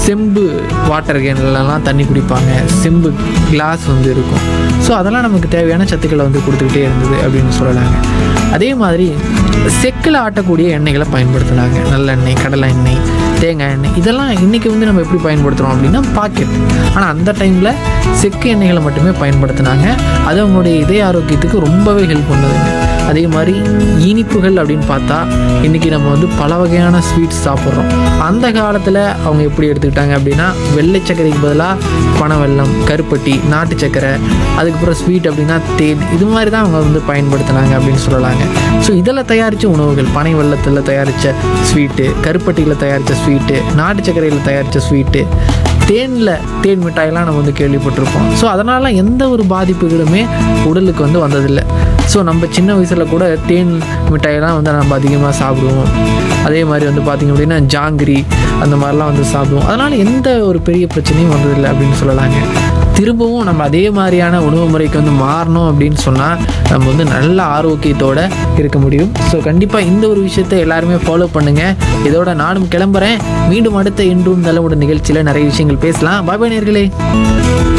செம்பு வாட்டர் கேன்லலாம் தண்ணி குடிப்பாங்க செம்பு கிளாஸ் வந்து இருக்கும் ஸோ அதெல்லாம் நமக்கு தேவையான சத்துக்களை வந்து கொடுத்துக்கிட்டே இருந்தது அப்படின்னு சொல்லலாங்க அதே மாதிரி செக்கில் ஆட்டக்கூடிய எண்ணெய்களை பயன்படுத்தினாங்க நல்லெண்ணெய் கடலை எண்ணெய் தேங்காய் எண்ணெய் இதெல்லாம் இன்றைக்கி வந்து நம்ம எப்படி பயன்படுத்துகிறோம் அப்படின்னா பாக்கெட் ஆனால் அந்த டைமில் செக்கு எண்ணெய்களை மட்டுமே பயன்படுத்தினாங்க அது அவங்களுடைய இதய ஆரோக்கியத்துக்கு ரொம்பவே ஹெல்ப் பண்ணுதுங்க அதே மாதிரி இனிப்புகள் அப்படின்னு பார்த்தா இன்றைக்கி நம்ம வந்து பல வகையான ஸ்வீட்ஸ் சாப்பிட்றோம் அந்த காலத்தில் அவங்க எப்படி எடுத்துக்கிட்டாங்க அப்படின்னா வெள்ளை சர்க்கரைக்கு பதிலாக பனவெல்லம் கருப்பட்டி நாட்டு சர்க்கரை அதுக்கப்புறம் ஸ்வீட் அப்படின்னா தேன் இது மாதிரி தான் அவங்க வந்து பயன்படுத்தினாங்க அப்படின்னு சொல்லலாங்க ஸோ இதில் தயாரித்த உணவுகள் பனை வெள்ளத்தில் தயாரித்த ஸ்வீட்டு கருப்பட்டியில் தயாரித்த ஸ்வீட்டு நாட்டு சர்க்கரையில் தயாரித்த ஸ்வீட்டு தேனில் தேன் மிட்டாயெல்லாம் நம்ம வந்து கேள்விப்பட்டிருப்போம் ஸோ அதனால் எந்த ஒரு பாதிப்புகளுமே உடலுக்கு வந்து வந்ததில்லை ஸோ நம்ம சின்ன வயசில் கூட தேன் மிட்டாயெல்லாம் வந்து நம்ம அதிகமாக சாப்பிடுவோம் அதே மாதிரி வந்து பார்த்திங்க அப்படின்னா ஜாங்கிரி அந்த மாதிரிலாம் வந்து சாப்பிடுவோம் அதனால் எந்த ஒரு பெரிய பிரச்சனையும் வந்ததில்லை அப்படின்னு சொல்லலாங்க திரும்பவும் நம்ம அதே மாதிரியான உணவு முறைக்கு வந்து மாறணும் அப்படின்னு சொன்னால் நம்ம வந்து நல்ல ஆரோக்கியத்தோடு இருக்க முடியும் ஸோ கண்டிப்பாக இந்த ஒரு விஷயத்தை எல்லாருமே ஃபாலோ பண்ணுங்கள் இதோட நானும் கிளம்புறேன் மீண்டும் அடுத்த இன்றும் தலைமுறை நிகழ்ச்சியில் நிறைய விஷயங்கள் பேசலாம் பாய் பாய் நேர்களே